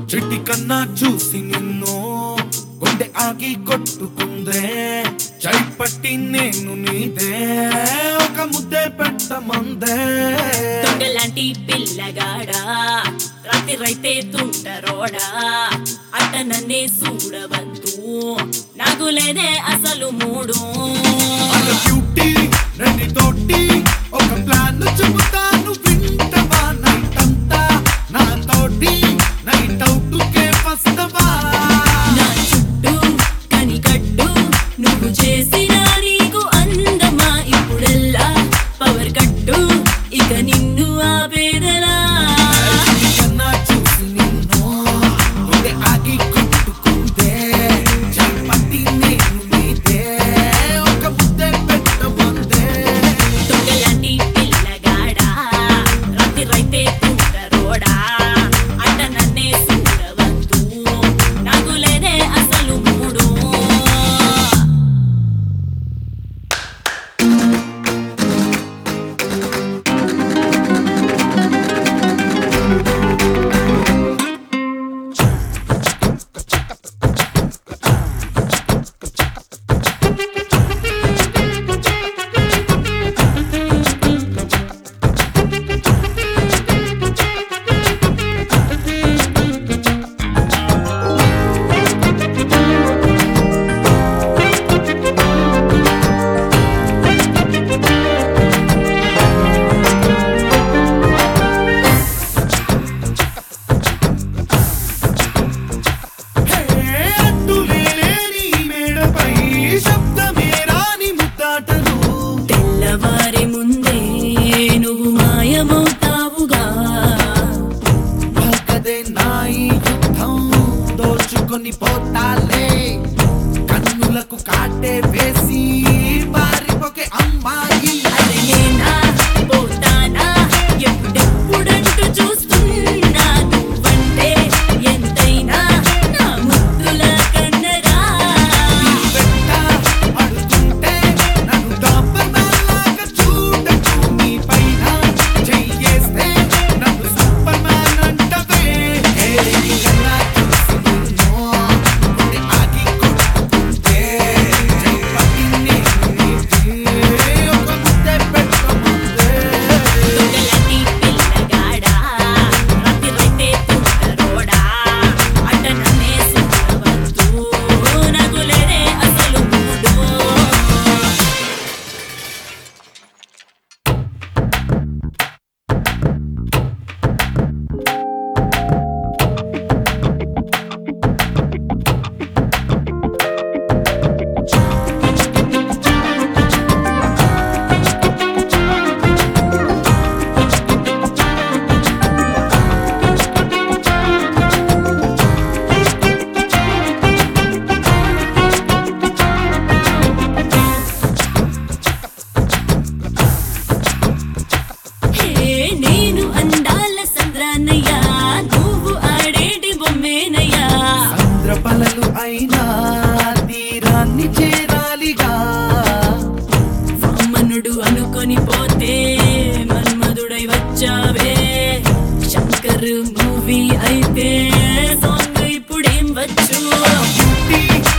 చెట్టి కన్నా చూసి నిన్ను గుండె ఆగి కొట్టుకుందే చై పట్టి నేను నీదే ఒక ముద్దే పెట్టమందే దొంగలాంటి పిల్లగాడా రాత్రి రైతే తుంటరోడా అట్ట నన్నే చూడవద్దు నాకు లేదే అసలు మూడు మన బ్యూటీ రండి తోటి ఒక ప్లాన్ చెబుతాను వింటవా నైట్ అంతా నా తోటి నైట్ అవుట్ కే వస్తవా నా చుట్టూ కనికట్టు నువ్వు చేసిన నీకు అందమా ఇప్పుడెల్లా పవర్ కట్టు ఇక నిన్ను ఆపేదలా కన్నా చూసి నిన్ను గుండె ఆగి కొట్టుకుందే చై పట్టి నేను నీదే ఒక ముద్దే పెట్టమందే దొంగలాంటి పిల్లగాడా రాత్రి రైతే తుంటరోడా అట్ట నన్నే చూడవద్దు నాకు లేదే అసలు మూడు అడ్డులేని మేడపై శబ్దమే రాని ముద్దాటలు తెల్లవారి ముందే నువ్వు మాయమవుతావుగా పలకదే నా ఈ యుద్ధం దోచుకొని పోతాలే కన్నులకు కాటే వేసి పారిపోకే అమ్మాయి అరే నేనా పోతానా ఎప్పుడెప్పుడంటూ చూస్తున్నా నువ్వంటే ఎంతైనా నా ముద్దుల కన్నరా వెంట అడుగుంటే నన్ను డాబర్లాగా చూడకు నీ పైన చెయ్యేస్తే నన్ను సూపర్ మ్యాన్ అంటవే ఏడి కన్నా చూసి నిన్ను గుండె ఆగి కొట్టుకుంటే చెయ్యి పట్టి నేను నీదే ఒక ముద్దే పెట్టమందే దొంగలాంటి పిల్లగాడా రాత్రి రైతే తుంటరోడా అట్ట నన్నే చూడవద్దు నాకు లేదే అసలు మూడు హే నేను అందాల సంద్రానయ్యా నువ్వు ఆడేటి బొమ్మేనయ్యా ఆంధ్రపలలు అయినా తీరాన్ని చేరాలిగా వామనుడు అనుకొని పోతే మన్మధుడై వచ్చావే శంకర్ మూవీ అయితే సాంగ్ ఇప్పుడేం వచ్చు బ్యూటీ